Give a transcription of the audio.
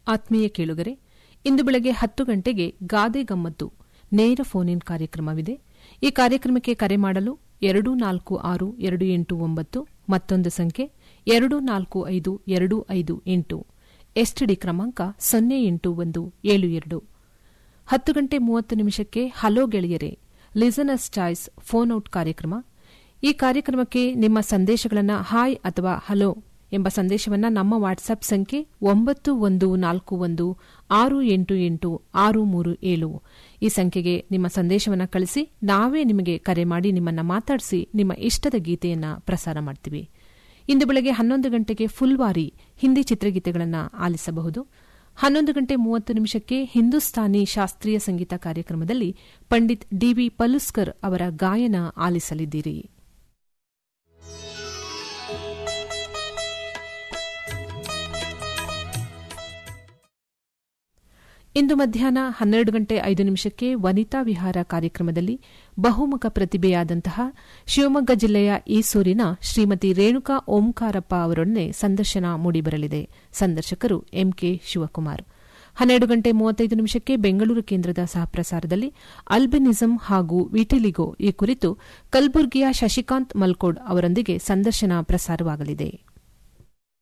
ಆತ್ಮೀಯ ಕೇಳುಗರೆ ಇಂದು ಬೆಳಗ್ಗೆ ಹತ್ತು ಗಂಟೆಗೆ ಗಾದೆ ಗಮ್ಮತ್ತು ನೇರ ಫೋನ್ ಇನ್ ಕಾರ್ಯಕ್ರಮವಿದೆ ಈ ಕಾರ್ಯಕ್ರಮಕ್ಕೆ ಕರೆ ಮಾಡಲು ಎರಡು ನಾಲ್ಕು ಆರು ಎರಡು ಎಂಟು ಒಂಬತ್ತು ಮತ್ತೊಂದು ಸಂಖ್ಯೆ ಎರಡು ನಾಲ್ಕು ಐದು ಎರಡು ಐದು ಎಂಟು ಎಸ್ಟಿಡಿ ಕ್ರಮಾಂಕ ಸೊನ್ನೆ ಎಂಟು ಒಂದು ಏಳು ಎರಡು ಹತ್ತು ಗಂಟೆ ಮೂವತ್ತು ನಿಮಿಷಕ್ಕೆ ಹಲೋ ಗೆಳೆಯರೆ ಲಿಸನರ್ಸ್ ಚಾಯ್ಸ್ ಫೋನ್ ಔಟ್ ಕಾರ್ಯಕ್ರಮ ಈ ಕಾರ್ಯಕ್ರಮಕ್ಕೆ ನಿಮ್ಮ ಸಂದೇಶಗಳನ್ನು ಹಾಯ್ ಅಥವಾ ಹಲೋ ಎಂಬ ಸಂದೇಶವನ್ನು ನಮ್ಮ ವಾಟ್ಸ್ಆಪ್ ಸಂಖ್ಯೆ ಒಂಬತ್ತು ಒಂದು ನಾಲ್ಕು ಒಂದು ಆರು ಎಂಟು ಎಂಟು ಆರು ಮೂರು ಏಳು ಈ ಸಂಖ್ಯೆಗೆ ನಿಮ್ಮ ಸಂದೇಶವನ್ನು ಕಳಿಸಿ ನಾವೇ ನಿಮಗೆ ಕರೆ ಮಾಡಿ ನಿಮ್ಮನ್ನು ಮಾತಾಡಿಸಿ ನಿಮ್ಮ ಇಷ್ಟದ ಗೀತೆಯನ್ನು ಪ್ರಸಾರ ಮಾಡ್ತೀವಿ ಇಂದು ಬೆಳಗ್ಗೆ ಹನ್ನೊಂದು ಗಂಟೆಗೆ ಫುಲ್ವಾರಿ ಹಿಂದಿ ಚಿತ್ರಗೀತೆಗಳನ್ನು ಆಲಿಸಬಹುದು ಹನ್ನೊಂದು ಗಂಟೆ ಮೂವತ್ತು ನಿಮಿಷಕ್ಕೆ ಹಿಂದೂಸ್ತಾನಿ ಶಾಸ್ತ್ರೀಯ ಸಂಗೀತ ಕಾರ್ಯಕ್ರಮದಲ್ಲಿ ಪಂಡಿತ್ ಡಿವಿ ಪಲುಸ್ಕರ್ ಅವರ ಗಾಯನ ಆಲಿಸಲಿದ್ದೀರಿ ಇಂದು ಮಧ್ಯಾಹ್ನ ಹನ್ನೆರಡು ಗಂಟೆ ಐದು ನಿಮಿಷಕ್ಕೆ ವನಿತಾ ವಿಹಾರ ಕಾರ್ಯಕ್ರಮದಲ್ಲಿ ಬಹುಮುಖ ಪ್ರತಿಭೆಯಾದಂತಹ ಶಿವಮೊಗ್ಗ ಜಿಲ್ಲೆಯ ಈಸೂರಿನ ಶ್ರೀಮತಿ ರೇಣುಕಾ ಓಂಕಾರಪ್ಪ ಅವರೊಡನೆ ಸಂದರ್ಶನ ಮೂಡಿಬರಲಿದೆ ಸಂದರ್ಶಕರು ಎಂಕೆ ಶಿವಕುಮಾರ್ ಹನ್ನೆರಡು ಗಂಟೆ ಮೂವತ್ತೈದು ನಿಮಿಷಕ್ಕೆ ಬೆಂಗಳೂರು ಕೇಂದ್ರದ ಸಹಪ್ರಸಾರದಲ್ಲಿ ಅಲ್ಬಿನಿಸಂ ಹಾಗೂ ವಿಟಿಲಿಗೋ ಈ ಕುರಿತು ಕಲಬುರಗಿಯ ಶಶಿಕಾಂತ್ ಮಲ್ಕೋಡ್ ಅವರೊಂದಿಗೆ ಸಂದರ್ಶನ ಪ್ರಸಾರವಾಗಲಿದೆ